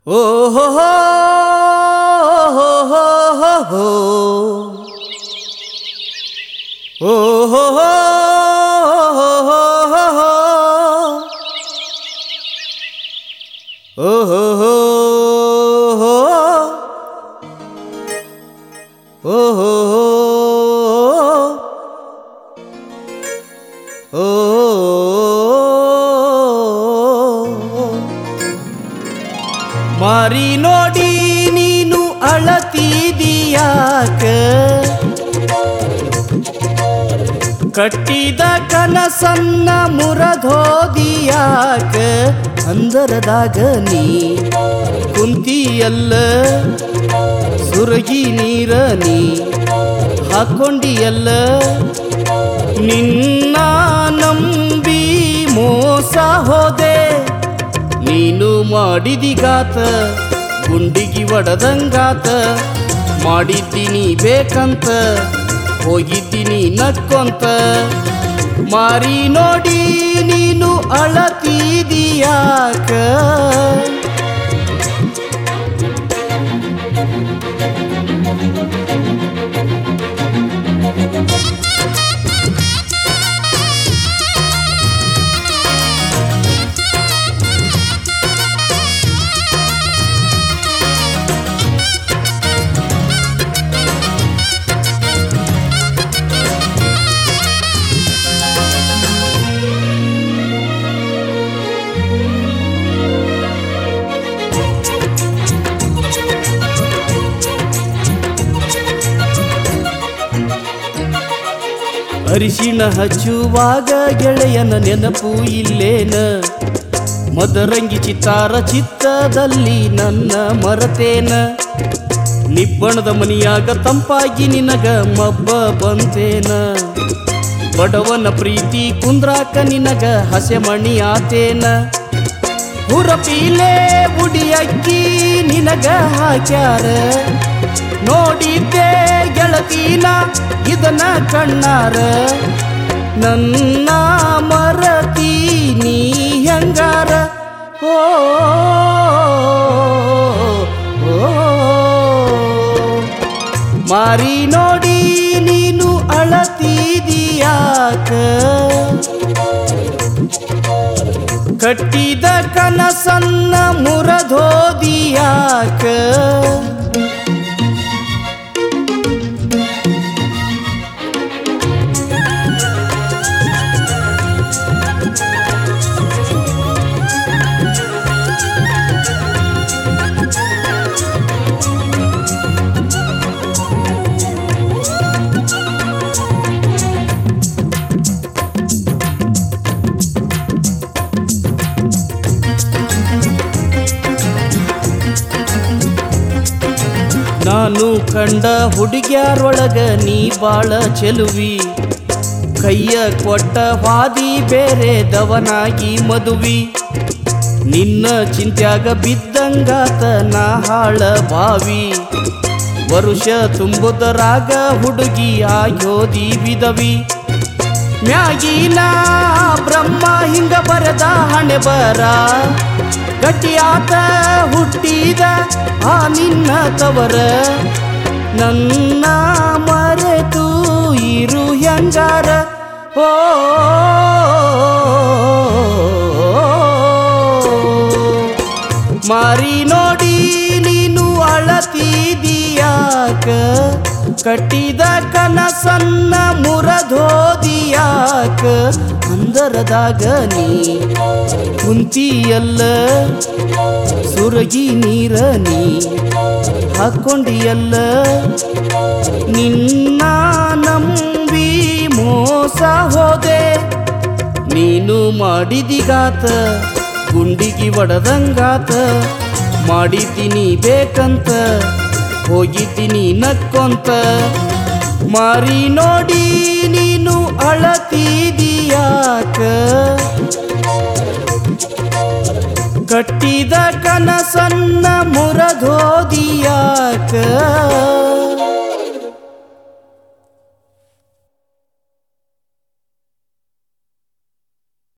ಓ ಹೋ ಹೋ ಹೋ ಹೋ ಹೋ ಹೋ. ಓ ಹೋ ಹೋ ಹೋ ಹೋ ಹೋ ಹೋ. ಓ ಹೋ ಹೋ ಹೋ. ಓ ಹೋ ಹೋ. ಓ ಮಾರಿ ನೋಡಿ ನೀನು ಅಳತಿದೀಯಾಕ ಕಟ್ಟಿದ ಕನಸನ್ನ ಮುರದೋದಿಯಾಕ ಅಂದರದಾಗ ನೀ ಕುಂತಿಯಲ್ಲ ಸುರಗಿ ನೀರ ನೀ ಹಾಕೊಂಡಿಯಲ್ಲ ನಿನ್ನ ನಂಬಿ ಮೋಸ ಹೋದೆ ನೀನು ಮಾಡಿದಿಗಾತ ಗುಂಡಿಗಿ ಒಡದಂಗಾತ ಮಾಡಿದ್ದೀನಿ ಬೇಕಂತ ಹೋಗಿದ್ದೀನಿ ನಕ್ಕೊಂತ ಮಾರಿ ನೋಡಿ ನೀನು ಅಳತಿದೀಯಾಕ ಅರಿಶಿಣ ಹಚ್ಚುವಾಗ ಗೆಳೆಯನ ನೆನಪು ಇಲ್ಲೇನ ಮದರಂಗಿ ಚಿತ್ತಾರ ಚಿತ್ತದಲ್ಲಿ ನನ್ನ ಮರತೇನ ನಿಬ್ಬಣದ ಮನಿಯಾಗ ತಂಪಾಗಿ ನಿನಗ ಮಬ್ಬ ಬಂತೇನ ಬಡವನ ಪ್ರೀತಿ ಕುಂದ್ರಾಕ ನಿನಗ ಹಸೆ ಮಣಿ ಆತೇನ ಹುರಪೀಲೆ ಉಡಿಯಕ್ಕಿ ನಿನಗ ಹಾಕ್ಯಾರ ನೋಡಿದ್ದೆ ಗೆಳತೀನ ಇದನ್ನ ಕಣ್ಣಾರ ನನ್ನ ಮರತಿ ನೀ ಹೆಂಗಾರ ಓ ಓ, ಮಾರಿ ನೋಡಿ ನೀನು ಅಳತಿದೀಯಾಕ ಕಟ್ಟಿದ ಕನಸನ್ನ ಮುರದೋದಿಯಾಕ ನಾನು ಕಂಡ ಹುಡುಗ್ಯಾರೊಳಗ ನೀ ಬಾಳ ಚೆಲುವಿ ಕೈಯ ಕೊಟ್ಟ ವಾದಿ ಬೇರೆ ದವನಾಗಿ ಮದುವಿ ನಿನ್ನ ಚಿಂತ್ಯಾಗ ಬಿದ್ದಂಗಾತ ನಾ ಹಾಳ ಬಾವಿ ವರುಷ ತುಂಬುದರಾಗ ಹುಡುಗಿ ಆಗೋದಿ ವಿಧವಿ ಮ್ಯಾಗಿನ ಬ್ರಹ್ಮ ಹಿಂಗ ಬರದ ಹಣೆ ಬರ ಗಟ್ಟಿಯಾತ ಹುಟ್ಟಿದ ಆ ನಿನ್ನ ತವರ ನನ್ನ ಮರೆತು ಇರು ಹೆಂಗಾರ ಓ ಮಾರಿ ನೋಡಿ ನೀನು ಅಳತಿದೀಯಾಕ ಕಟ್ಟಿದ ಕನಸನ್ನ ಮುರದೋದಿಯಾಕ ಅಂದರದಾಗ ನೀ ಕುಂತಿಯಲ್ಲ ಸುರಗಿ ನೀರ ನೀ ಹಾಕೊಂಡಿಯಲ್ಲ ನಿನ್ನ ನಂಬಿ ಮೋಸ ಹೋದೆ ನೀನು ಮಾಡಿದಿಗಾತ ಗುಂಡಿಗಿ ಒಡದಂಗಾತ ಮಾಡಿದ್ದೀನಿ ಬೇಕಂತ ಹೋಗಿದ್ದೀನಿ ನಕ್ಕೊಂತ ಮಾರಿ ನೋಡಿ ನೀನು ಅಳತಿದೀಯಾಕ ಕಟ್ಟಿದ ಕನಸನ್ನ ಮುರದೋದಿಯಾಕ